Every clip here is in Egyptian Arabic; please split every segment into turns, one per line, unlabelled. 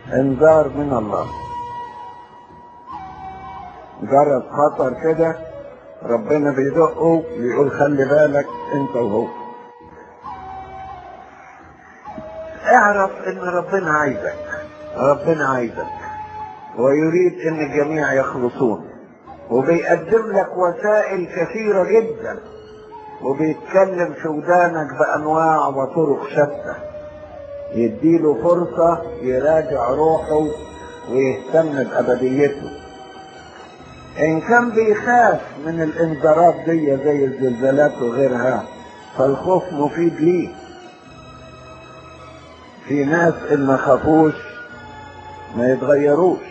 انذار من الله جرس خطر كده ربنا بيدقه بيقول خلي بالك انت وهو اعرف ان ربنا عايزك ربنا عايزك ويريد ان الجميع يخلصون وبيقدم لك وسائل كثيرة جدا وبيتكلم في ودانك بأنواع وطرق شتى يديله فرصة يراجع روحه ويهتم بأبديته إن كان بيخاف من الإنذارات دي زي الزلزالات وغيرها فالخوف مفيد ليه في ناس إن ما خافوش ما يتغيروش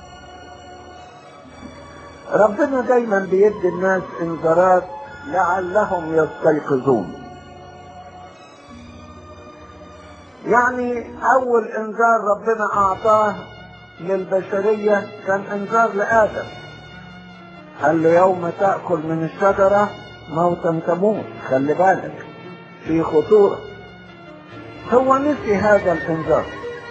ربنا دايما بيدي الناس انذارات لعلهم يستيقظون يعني اول انذار ربنا اعطاه للبشرية كان انذار لادم قال له يوم تأكل من الشجرة موتا تموت خلي بالك في خطورة هو نسي هذا الانذار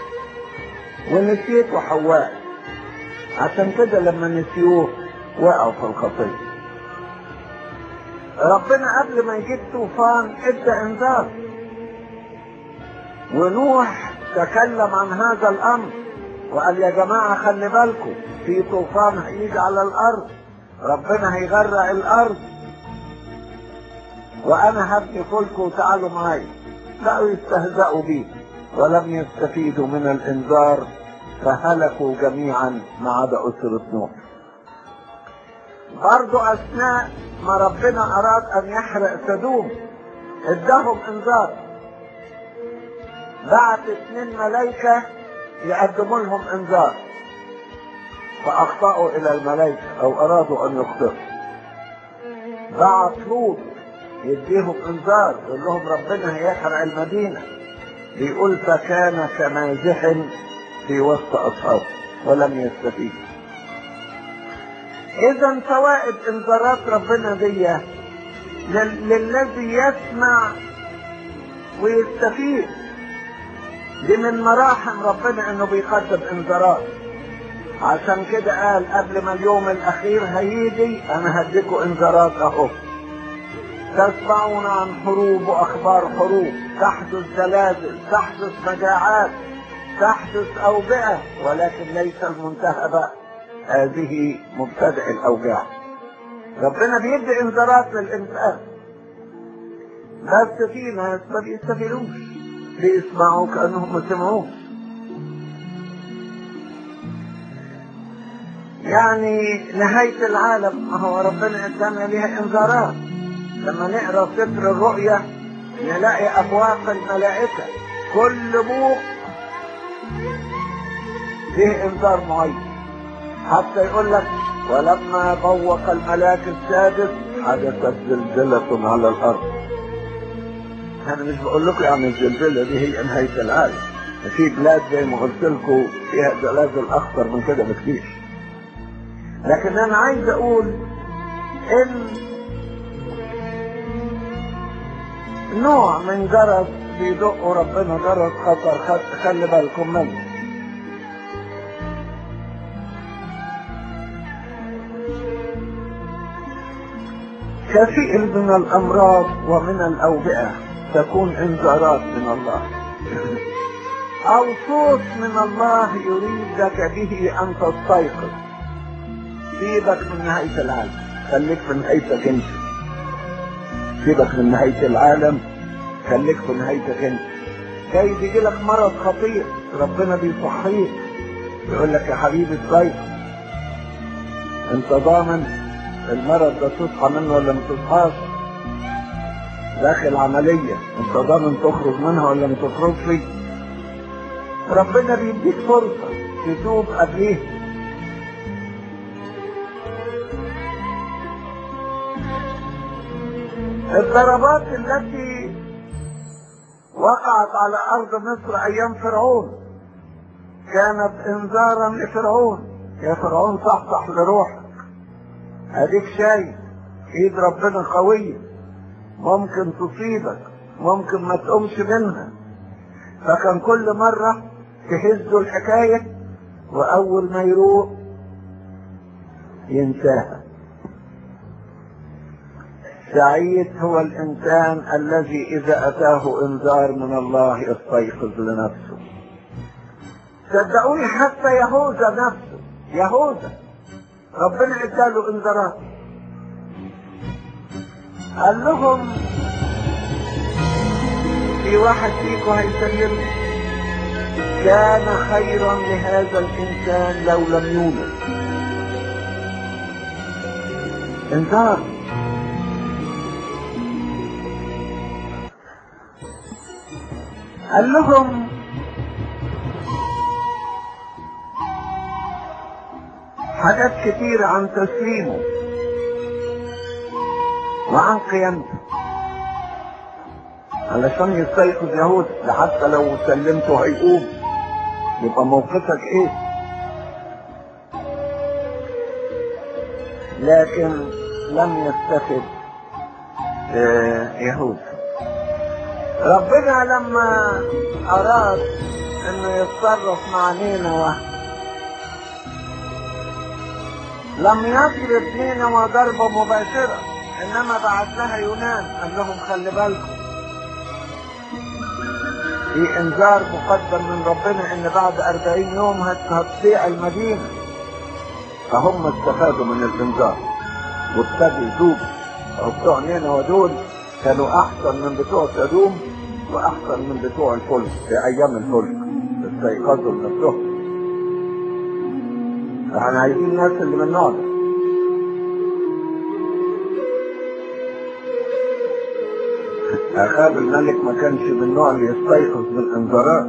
ونسيته حواء عشان كده لما نسيوه وقعوا في الخطية ربنا قبل ما يجيب طوفان ادى انذار ونوح تكلم عن هذا الامر وقال يا جماعة خلي بالكم في طوفان هيجي على الارض ربنا هيغرق الارض وانا هبني فلك وتعالوا معايا بقوا يستهزأوا بيه ولم يستفيدوا من الانذار فهلكوا جميعا ما عدا أسرة نوح برضو أثناء ما ربنا أراد أن يحرق سدوم اداهم انذار بعت اثنين ملائكة يقدموا لهم انذار فأخطأوا إلى الملائكة أو أرادوا أن يخطئوا بعت لوط يديهم انذار يقول لهم ربنا هيحرق المدينة بيقول فكان كمازح في وسط أصحابه ولم يستفيد إذا فوائد انذارات ربنا دي لل- للذي يسمع ويستفيد دي من مراحم ربنا انه بيقدم انذارات عشان كده قال قبل ما اليوم الاخير هيجي انا هديكوا انذارات اهو تسمعون عن حروب واخبار حروب تحدث زلازل تحدث مجاعات تحدث اوبئه ولكن ليس المنتهى بقى هذه مبتدئ الاوجاع ربنا بيدي انذارات للانسان بس في ناس ما بيستفيدوش بيسمعوا كانهم ما سمعوش يعني نهاية العالم ما هو ربنا ادانا ليها انذارات لما نقرا سفر الرؤيا نلاقي ابواق الملائكة كل بوق فيه انذار معين حتى يقول لك ولما بوق الملاك السادس حدثت زلزلة على الأرض أنا مش بقول لكم يعني الزلزلة دي هي نهاية العالم في بلاد زي ما قلت لكم فيها زلازل أخطر من كده بكتير لكن أنا عايز أقول إن نوع من جرس بيدقوا ربنا جرس خطر خط- خلي بالكم منه كثير من الأمراض ومن الأوبئة تكون انذارات من الله أو صوت من الله يريدك به أن تستيقظ سيبك من نهاية العالم خليك في نهايتك أنت سيبك من نهاية العالم خليك في نهايتك أنت جاي يجي لك مرض خطير ربنا بيصحيك يقول لك يا حبيبي استيقظ انت ضامن المرض ده تصحى منه ولا ما تصحاش داخل عملية انت ضامن تخرج منها ولا ما تخرجش ربنا بيديك فرصة تتوب قبليه الضربات التي وقعت على ارض مصر ايام فرعون كانت انذارا لفرعون يا فرعون صحصح لروحك اديك شايف ايد ربنا قوية ممكن تصيبك ممكن ما تقومش منها فكان كل مرة تهزوا الحكاية واول ما يروح ينساها سعيد هو الانسان الذي اذا اتاه انذار من الله يستيقظ لنفسه صدقوني حتى يهوذا نفسه يهوذا ربنا اداله انذارات قال لهم في واحد فيكم هيسلم كان خيرا لهذا الانسان لو لم يولد انذار قال لهم حاجات كتير عن تسليمه وعن قيامته علشان يستيقظ يهود حتى لو سلمته هيقوم يبقى موقفك ايه لكن لم يستفد يهود ربنا لما اراد انه يتصرف مع نينوى لم يضرب نينوى ضربة مباشرة انما بعت لها يونان قال لهم خلي بالكم في انذار مقدم من ربنا ان بعد أربعين يوم هتضيع المدينة فهم استفادوا من الانذار وابتدوا يتوبوا بتوع نينوى دول كانوا احسن من بتوع سدوم واحسن من بتوع الفلك في ايام الفلك استيقظوا بنفسهم احنا عايزين الناس اللي من النوع ده اخاب الملك ما كانش من النوع اللي يستيقظ بالانذارات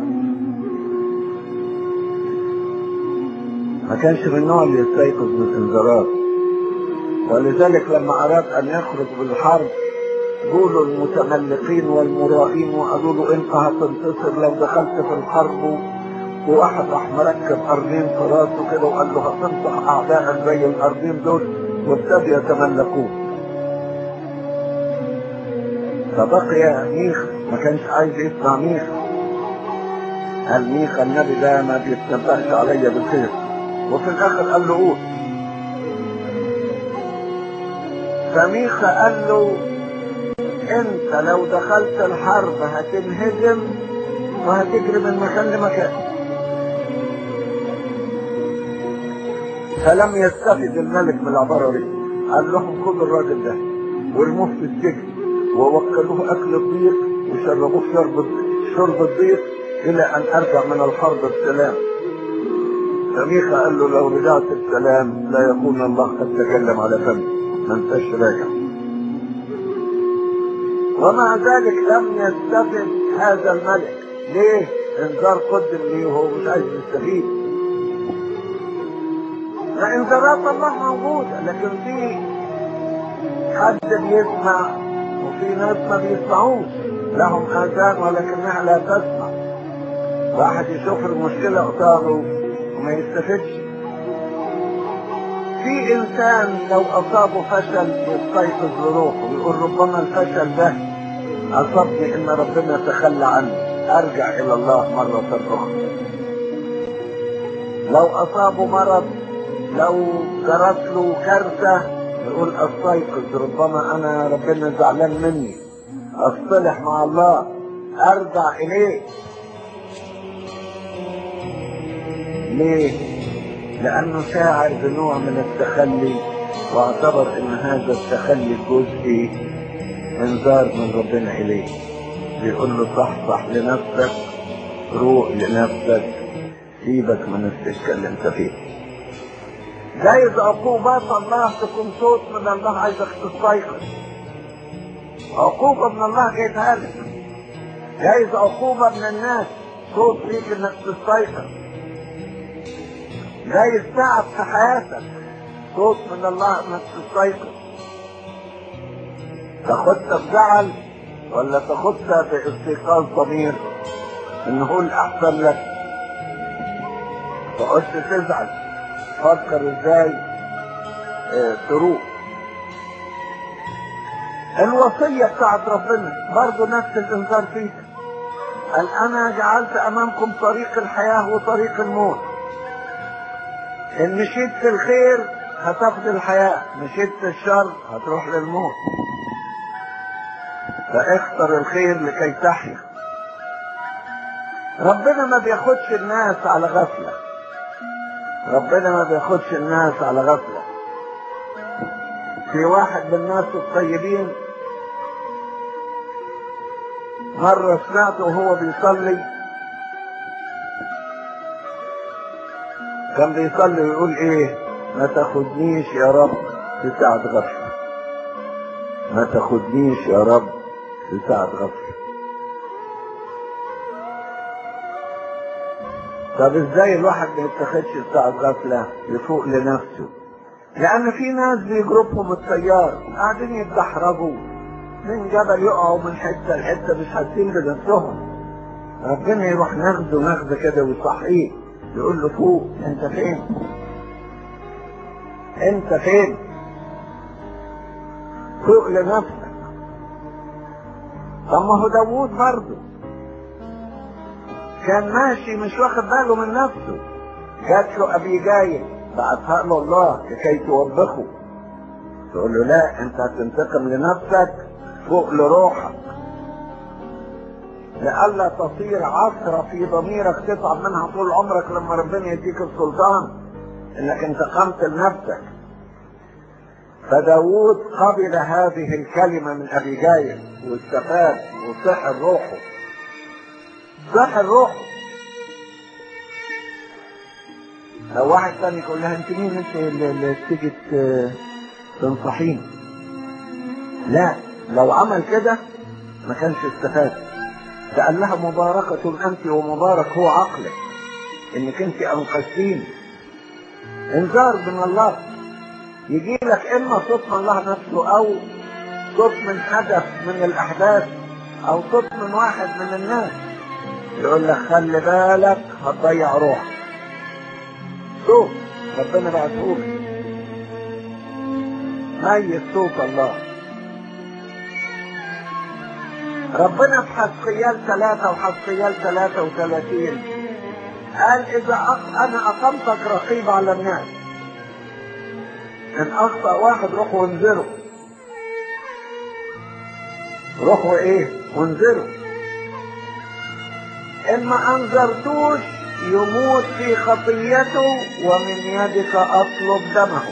ما كانش من النوع اللي يستيقظ بالانذارات ولذلك لما اراد ان يخرج بالحرب قولوا المتملقين والمرائين وقالوا له انت هتنتصر لو دخلت في الحرب وواحد راح مركب ارضين في راسه كده وقال له هتنصح اعداء زي الارضين دول وابتدوا يتملكوه فبقي ميخ ما كانش عايز يسمع ميخ قال ميخ النبي ده ما بيتنبهش عليا بالخير وفي الاخر قال له قول فميخا قال له انت لو دخلت الحرب هتنهزم وهتجري من مكان لمكان فلم يستفد الملك بالعبارة دي قال لهم خدوا الراجل ده وارموه في السجن ووكلوه اكل الضيق وشربوه شرب شرب الضيق الى ان ارجع من الحرب بسلام فميخا قال له لو رجعت بسلام لا يكون الله قد تكلم على فمي ما انتش راجع ومع ذلك لم يستفد هذا الملك ليه انذار قدم ليه وهو مش عايز يستفيد فانذارات الله موجودة لكن في حد بيسمع وفي ناس ما بيسمعوش لهم اذان ولكنها لا تسمع واحد يشوف المشكلة قدامه وما يستفدش في انسان لو اصابه فشل يستيقظ لروحه ويقول ربما الفشل ده اصابني ان ربنا تخلى عني ارجع الى الله مرة اخرى لو اصابه مرض لو جرت له كارثة يقول استيقظ ربما انا ربنا زعلان مني اصطلح مع الله ارجع اليه ليه لانه شاعر بنوع من التخلي واعتبر ان هذا التخلي جزئي انذار من ربنا اليه بيقول له صحصح لنفسك روق لنفسك سيبك من السكه اللي انت فيها جايز عقوبات الله تكون صوت من الله عايزك تستيقظ عقوبة من الله جايبها لك جايز عقوبة من الناس صوت ليك انك تستيقظ جايز تعب في حياتك صوت من الله انك تستيقظ تاخدها بزعل ولا تاخدها باستيقاظ ضمير ان هو الاحسن لك تقعدش تزعل فكر ازاي اه تروح الوصية بتاعت ربنا برضه نفس الانذار فيك قال انا جعلت امامكم طريق الحياة وطريق الموت ان مشيت في الخير هتاخد الحياة مشيت في الشر هتروح للموت فاختر الخير لكي تحيا ربنا ما بياخدش الناس على غفلة ربنا ما بياخدش الناس على غفلة في واحد من الناس الطيبين مرة سمعته وهو بيصلي كان بيصلي ويقول ايه ما تاخدنيش يا رب في ساعة غفلة ما تاخدنيش يا رب في ساعة غفلة طب ازاي الواحد ما يتخذش في ساعة غفلة يفوق لنفسه لان في ناس بيجربهم التيار قاعدين يتدحرجوا من جبل يقعوا من حتة لحتة مش حاسين بنفسهم ربنا يروح ناخده ناخده كده ويصحيه يقول له فوق انت فين انت فين فوق لنفسك طب ما هو داوود برضه كان ماشي مش واخد باله من نفسه جات له ابي جاي بعتها له الله لكي توبخه تقول له لا انت هتنتقم لنفسك فوق لروحك لئلا تصير عثرة في ضميرك تتعب منها طول عمرك لما ربنا يديك السلطان انك انتقمت لنفسك فداود قبل هذه الكلمة من ابي جايل واستفاد وسحر روحه سحر روحه لو واحد ثاني يقول لها انت مين انت اللي تيجي تنصحيني لا لو عمل كده ما كانش استفاد فقال لها مباركة أنت ومبارك هو عقلك إنك أنت أنقذتيني انذار من الله يجي لك إما صوت من الله نفسه أو صوت من حدث من الأحداث أو صوت من واحد من الناس يقول لك خلي بالك هتضيع روحك صوت ربنا بعتهولك ميت صوت الله ربنا في حسقيال ثلاثة وحسقيال ثلاثة وثلاثين قال إذا أخ... أنا أقمتك رقيب على الناس إن أخطأ واحد روح وانذره روحوا إيه وانذره إن ما أنذرتوش يموت في خطيته ومن يدك أطلب دمه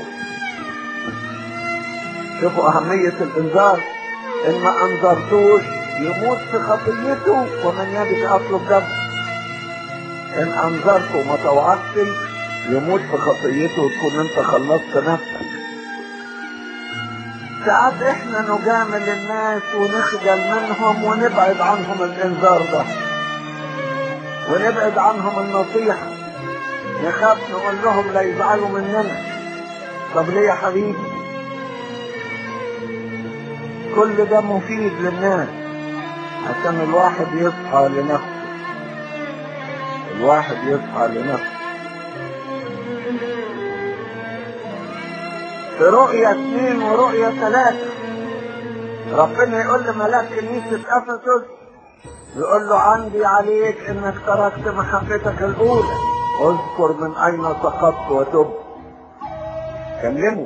شوفوا أهمية الإنذار إن ما أنذرتوش يموت في خطيته ومن يدك أطلب دمه إن أنذرته وما توعدتش يموت في خطيته وتكون أنت خلصت نفسك ساعات احنا نجامل الناس ونخجل منهم ونبعد عنهم الانذار ده ونبعد عنهم النصيحة نخاف نقول لهم لا يزعلوا مننا طب ليه يا حبيبي كل ده مفيد للناس عشان الواحد يصحى لنفسه الواحد يصحى لنفسه في رؤية اثنين ورؤية ثلاثة ربنا يقول لملاك كنيسة أفسس يقول له عندي عليك انك تركت محبتك الاولى اذكر من اين سقطت وتب كلمه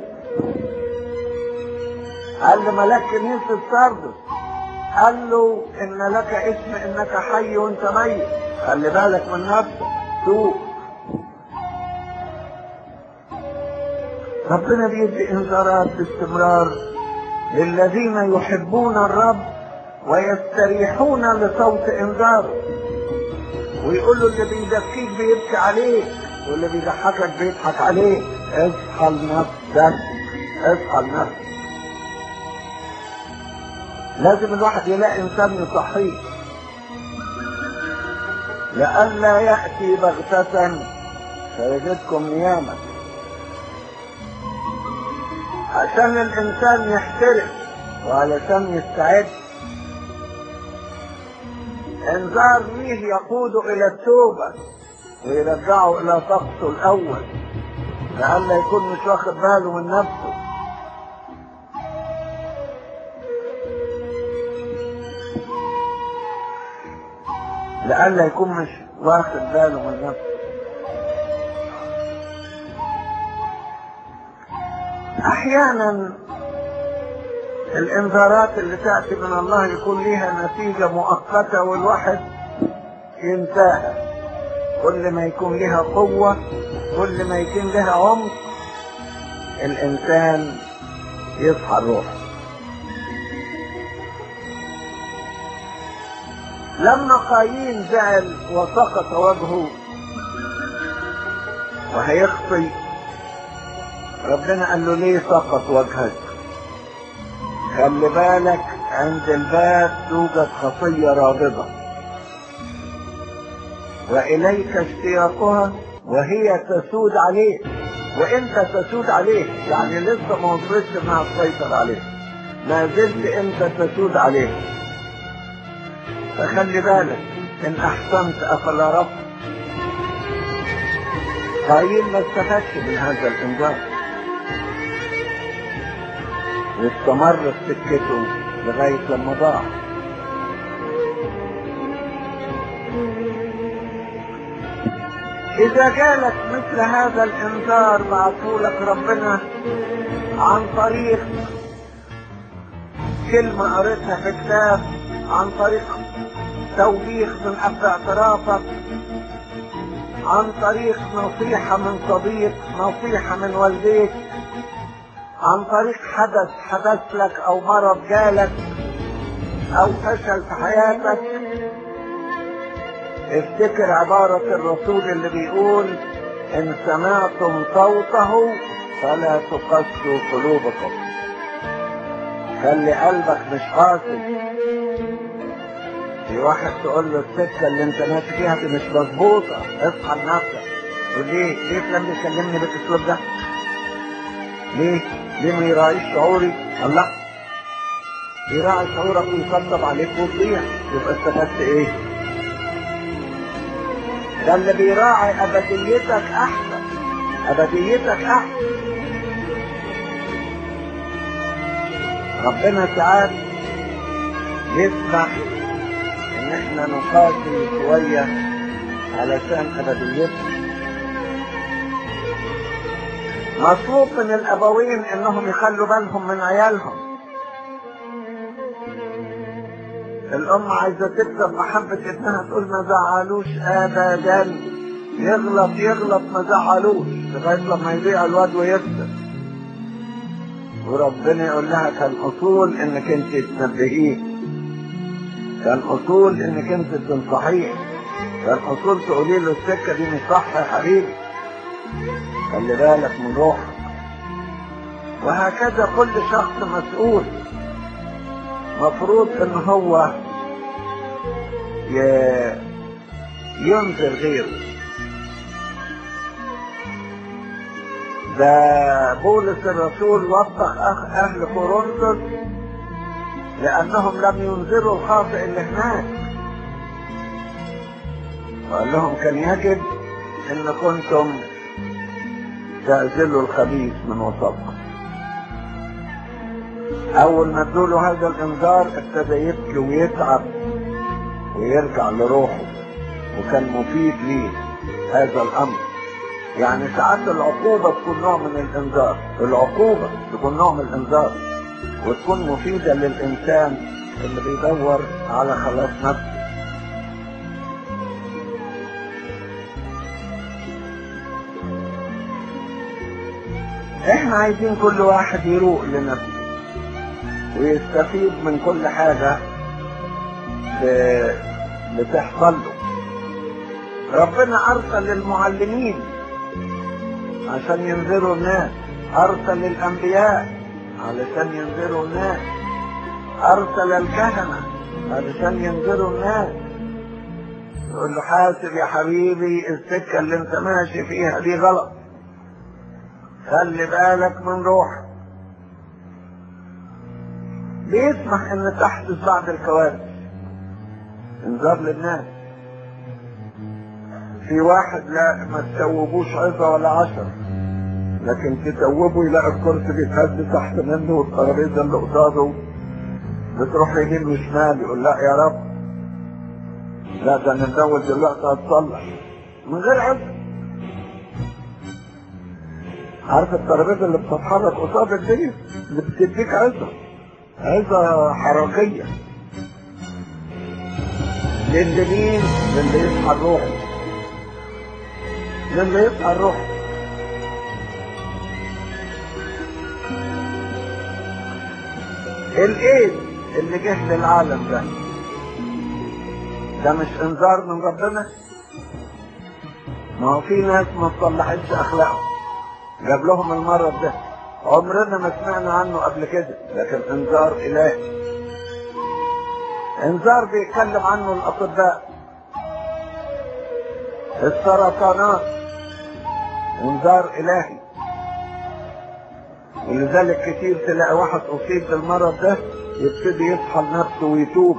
قال لملاك كنيسة سردس قال له ان لك اسم انك حي وانت ميت خلي بالك من نفسك توب ربنا بيدي انذارات باستمرار للذين يحبون الرب ويستريحون لصوت انذاره ويقول له اللي بيبكيك بيبكي عليك واللي بيضحكك بيضحك عليك اصحى لنفسك اصحى لنفسك لازم الواحد يلاقي انسان يصحيه لئلا ياتي بغتة فيجدكم نياما عشان الانسان يحترم وعلشان يستعد انذار ليه يقود الى التوبة ويرجعه الى طقسه الاول لئلا يكون مش واخد باله من نفسه لئلا يكون مش واخد باله من نفسه احيانا الانذارات اللي تأتي من الله يكون لها نتيجة مؤقتة والواحد ينساها كل ما يكون لها قوة كل ما يكون لها عمق الإنسان يصحى الروح لما قايين زعل وسقط وجهه وهيخطي ربنا قال له ليه سقط وجهك خلي بالك عند الباب توجد خطية رابضة وإليك اشتياقها وهي تسود عليه وانت تسود عليه يعني لسه ما وصلتش انها تسيطر عليه ما زلت انت تسود عليه فخلي بالك ان احسنت افلا رب قايل ما استفادش من هذا الانذار واستمر في سكته لغاية لما ضاع إذا جالك مثل هذا الإنذار بعثولك ربنا عن طريق كلمة قريتها في كتاب عن طريق توبيخ من قبل اعترافك عن طريق نصيحة من صديق نصيحة من والديك عن طريق حدث حدث لك او مرض جالك او فشل في حياتك افتكر عبارة الرسول اللي بيقول ان سمعتم صوته فلا تقسوا قلوبكم خلي قلبك مش قاسي في واحد تقول له السكة اللي انت ماشي فيها دي مش مظبوطة اصحى لنفسك تقول ليه ليه فلان بيكلمني بالاسلوب ده ليه ليه ما يراعيش شعوري الله يراعي شعورك ويصدق عليك وتضيع يبقى استفدت ايه ده اللي بيراعي ابديتك احسن ابديتك احسن ربنا ساعات يسمح ان احنا نقاتل شوية علشان ابديتنا مطلوب من الابوين انهم يخلوا بالهم من عيالهم الام عايزة تكسب محبة ابنها تقول ما زعلوش ابدا يغلط يغلط ما زعلوش لغاية لما يضيع الواد ويكسب وربنا يقول لها كان اصول انك انت تنبهيه كان اصول انك انت تنصحيه كان اصول تقولي له السكه دي مش صح يا حبيبي خلي بالك من روحك وهكذا كل شخص مسؤول مفروض ان هو ي- ينذر غيره ده بولس الرسول وبخ أخ أهل كورنثوس لأنهم لم ينذروا الخاطئ اللي هناك وقال لهم كان يجب إن كنتم تعزلوا الخبيث من وسطكم أول ما ادوا هذا الإنذار ابتدى يبكي ويتعب ويرجع لروحه وكان مفيد ليه هذا الأمر يعني ساعات العقوبة تكون نوع من الإنذار العقوبة تكون نوع من الإنذار وتكون مفيدة للإنسان اللي بيدور على خلاص نفسه احنا عايزين كل واحد يروق لنفسه ويستفيد من كل حاجة ب- بتحصل له ربنا أرسل المعلمين عشان ينذروا الناس أرسل الأنبياء علشان ينذروا الناس أرسل الكهنة علشان ينذروا الناس يقول له حاسب يا حبيبي السكة اللي انت ماشي فيها دي غلط خلي بالك من روحك بيسمح ان تحدث بعض الكوارث انذار للناس في واحد لا ما تتوبوش عظة ولا عشر لكن تتوبوا يلاقي الكرسي بيتهز تحت منه والترابيزه اللي قصاده بتروح يمين وشمال يقول لا يا رب لا ده انا مدول دلوقتي هتصلح من غير عذر عارف الترابيزه اللي بتتحرك قصادك دي اللي بتديك عزه عزه حركيه للي مين؟ للي يصحى الروح للي يصحى الروح الايد اللي جه للعالم ده ده مش انذار من ربنا ما هو في ناس ما تصلحتش اخلاقهم جاب لهم المرض ده عمرنا ما سمعنا عنه قبل كده لكن انذار الهي انذار بيتكلم عنه الاطباء السرطانات انذار الهي ولذلك كتير تلاقي واحد اصيب بالمرض ده يبتدي يصحى لنفسه ويتوب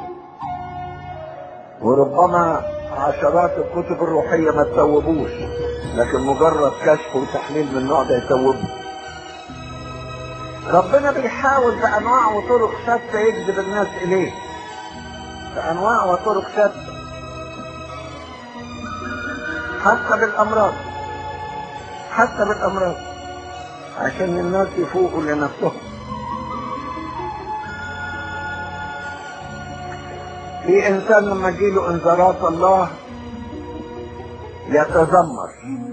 وربما عشرات الكتب الروحيه ما تثوبوش لكن مجرد كشف وتحليل من النوع ده يثوبه ربنا بيحاول بانواع وطرق شتى يجذب الناس اليه بانواع وطرق شتى حتى بالامراض حتى بالامراض عشان الناس يفوقوا لنفسهم في انسان لما تجيله انذارات الله يتذمر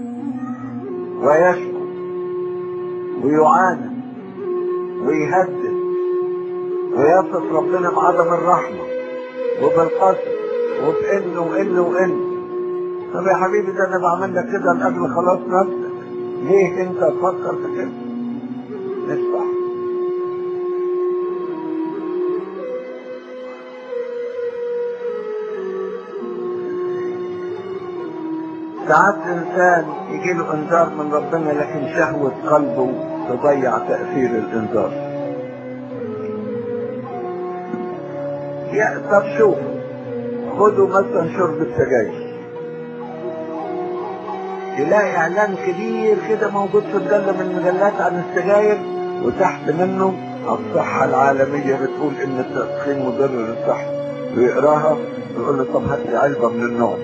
ويشكو ويعاني ويهدد ويصف ربنا بعدم الرحمة وبالقسم وبإنه وإنه وإنه طب يا حبيبي ده أنا بعمل لك كده لأجل خلاص نفسك ليه أنت تفكر في كده؟ مش صح ساعات الإنسان يجي له إنذار من ربنا لكن شهوة قلبه تضيع تأثير الإنذار. يا طب شوف خدوا مثلا شرب السجاير. تلاقي إعلان كبير كده موجود في مجلة من المجلات عن السجاير وتحت منه الصحة العالمية بتقول إن التدخين مضر للصحة ويقراها يقول له طب هات لي علبة من النوع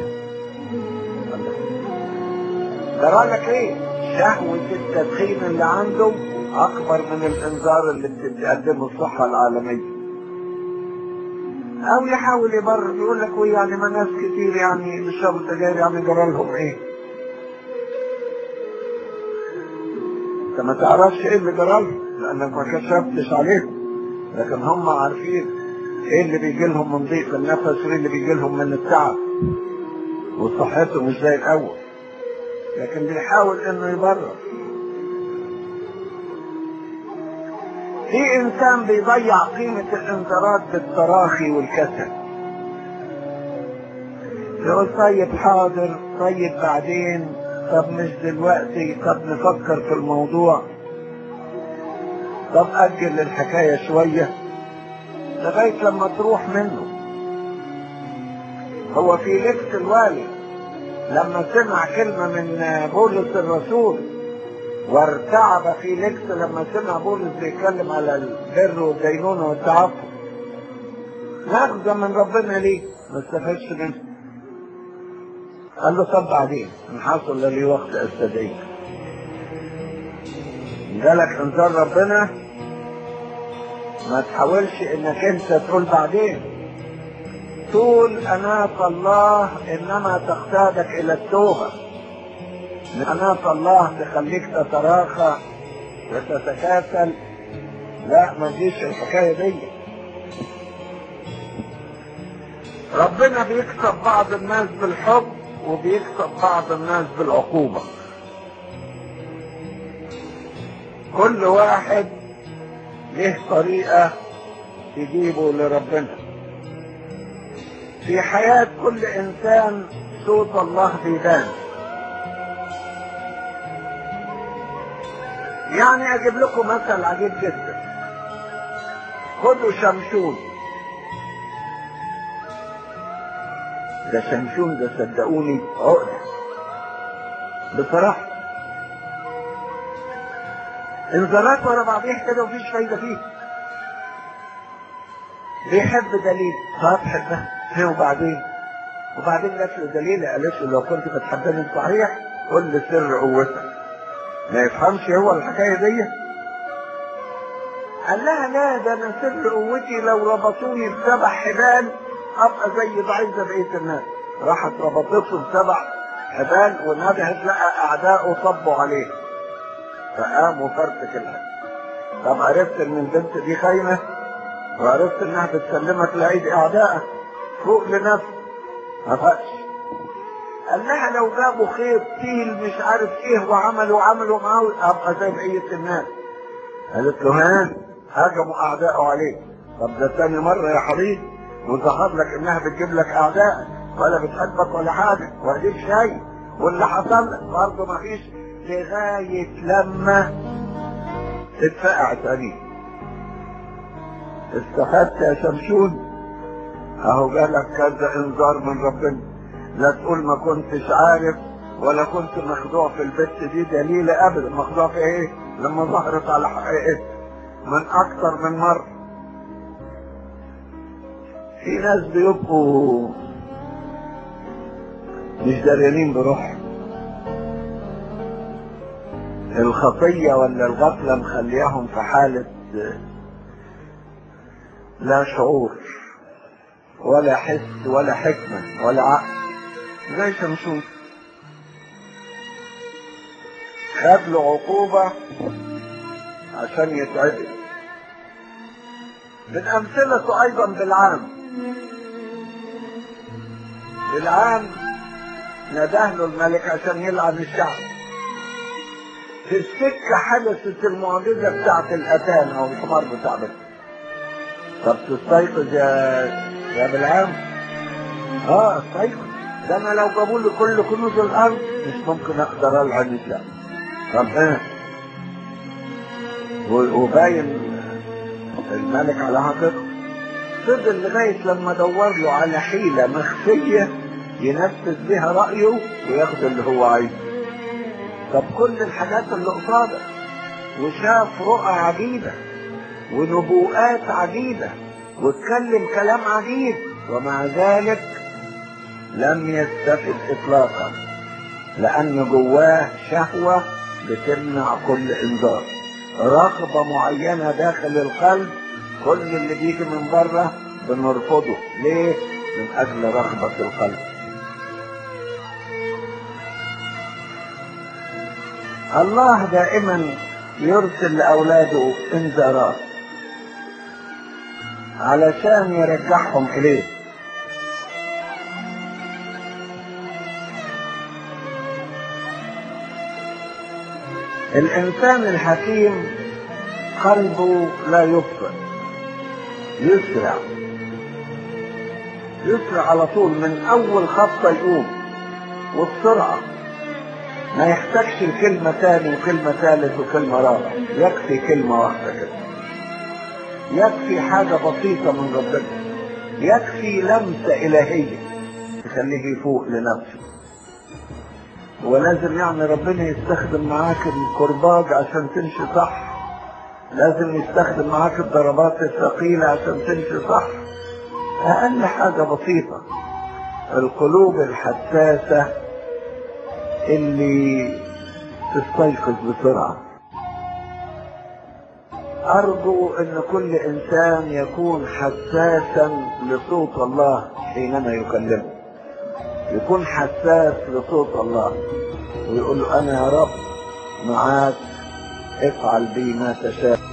جرى لك ايه؟ شهوة التدخين اللي عنده أكبر من الإنذار اللي بتقدمه الصحة العالمية. أو يحاول يبرر يقول لك وي يعني ما ناس كتير يعني بيشربوا سجاير يعني جرى لهم إيه؟ أنت ما تعرفش إيه اللي جرى لهم لأنك ما كشفتش عليهم لكن هم عارفين إيه اللي بيجي لهم من ضيق النفس وإيه اللي بيجي لهم من التعب وصحتهم مش زي الأول. لكن بيحاول انه يبرر في انسان بيضيع قيمة الانذارات بالتراخي والكسل يقول طيب حاضر طيب بعدين طب مش دلوقتي طب نفكر في الموضوع طب اجل الحكاية شوية لغاية لما تروح منه هو في لبس الوالي لما سمع كلمة من بولس الرسول وارتعب في لكس لما سمع بولس بيتكلم على البر والدينونة والتعفف ناخذة من ربنا ليه؟ ما استفادش منه قال له طب بعدين ان حصل لي وقت استدعيك جالك انذار ربنا ما تحاولش انك انت تقول بعدين طول أناة الله إنما تقتادك إلى التوبة أناة الله تخليك تتراخى وتتكاسل لا ما تجيش الحكاية دي ربنا بيكسب بعض الناس بالحب وبيكسب بعض الناس بالعقوبة كل واحد له طريقة تجيبه لربنا في حياة كل إنسان صوت الله بيبان يعني أجيب لكم مثل عجيب جدا خدوا شمشون ده شمشون ده صدقوني عقدة بصراحة انزلات ورا بعضيها كده ومفيش فايدة فيه بيحب دليل فهتحبها هي وبعدين وبعدين جات له دليل قالت له لو كنت بتحبني صحيح قول لي سر قوتك ما يفهمش هو الحكايه دي قال لها لا ده انا سر قوتي لو ربطوني بسبع حبال ابقى زي ضعيف بقيه الناس راحت ربطته بسبع حبال ونبهت لقى اعدائه صبوا عليه فقام وفرتك الحبل طب عرفت ان البنت دي خاينه وعرفت انها بتسلمك لايد اعدائك فوق لنفسك ما فقش قال لها لو جابوا خيط تيل مش عارف ايه وعملوا عملوا معاه ابقى زي بقيه الناس قالت له ها هاجموا اعدائه عليك طب ده تاني مره يا حبيبي وظهر لك انها بتجيب لك اعدائك ولا بتحبك ولا حاجه واديك شيء واللي حصل لك برضه ما فيش لغايه لما اتفقع تاني استفدت يا شمشون اهو جالك كذا انذار من ربنا لا تقول ما كنتش عارف ولا كنت مخدوع في البت دي دليل ابدا مخدوع في ايه لما ظهرت على حقيقتها من اكتر من مرة في ناس بيبقوا مش داريانين بروحهم الخطية ولا الغفلة مخلياهم في حالة لا شعور ولا حس ولا حكمة ولا عقل زي شمشون خد له عقوبة عشان يتعدل من أمثلته أيضا بالعام بالعام نداه له الملك عشان يلعن الشعب في السكة حدثت المعجزة بتاعت الأتان أو الحمار بتاع بس طب تستيقظ يا يا بالعام اه استيقظ ده انا لو جابوا لي كل كنوز الارض مش ممكن اقدر العن الشعب طب ايه وباين الملك على حقيقته فضل لغاية لما دور له على حيلة مخفية ينفذ بها رأيه وياخد اللي هو عايزه طب كل الحاجات اللي قصادك وشاف رؤى عجيبة ونبوءات عجيبة واتكلم كلام عجيب ومع ذلك لم يستفد اطلاقا لان جواه شهوة بتمنع كل انذار رغبة معينة داخل القلب كل اللي بيجي من بره بنرفضه ليه؟ من اجل رغبة القلب الله دائما يرسل لاولاده انذارات علشان يرجعهم اليه الانسان الحكيم قلبه لا يبطئ يسرع يسرع على طول من اول خطه يقوم والسرعه ما يحتاجش الكلمة تاني وكلمة ثالث وكلمة رابعة يكفي كلمة واحدة كده يكفي حاجة بسيطة من ربنا يكفي لمسة إلهية تخليه يفوق لنفسه ولازم يعني ربنا يستخدم معاك الكرباج عشان تمشي صح لازم يستخدم معاك الضربات الثقيلة عشان تمشي صح أقل حاجة بسيطة القلوب الحساسة اللي تستيقظ بسرعة أرجو أن كل إنسان يكون حساسا لصوت الله حينما يكلمه يكون حساس لصوت الله ويقول له أنا يا رب معاك افعل بي ما تشاء